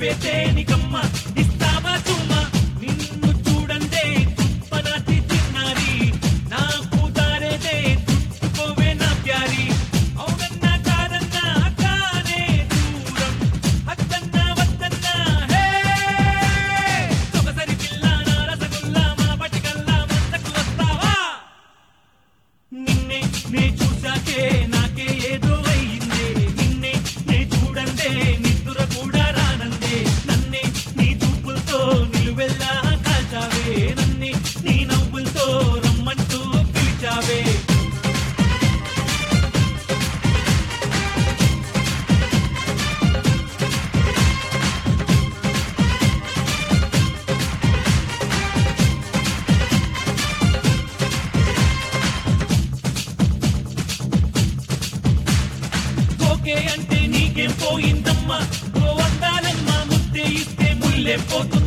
నువ్వే తేనికమ్మ ఇస్తావా చుమ్మా నిన్ను చూడందే తుప్పనాటి చిన్నారి నాకు దారేదే చుట్టుకోవే నా ప్యారి అవునన్నా కాదన్నా కానే దూరం అత్తన్నా వద్దన్నా హే సొగసరి పిల్ల నా రసగుల్లా మన పటికల్లా మంతకు వస్తావా నిన్నే నే చూసాకే నాకే ఏదో అయిందే నిన్నే నే చూడందే నిద్ర కూడా రానందే నన్నే నీ చూపులతో నిలువెల్లా కాల్చావే నన్నే నీ నవ్వులతో రమ్మంటూ పిలిచావే ఓకే అంటే నీకేం పోయిందమ్మా ఓ అందాలమ్మా ముద్దే ఇస్తే ముల్లే పోతుంది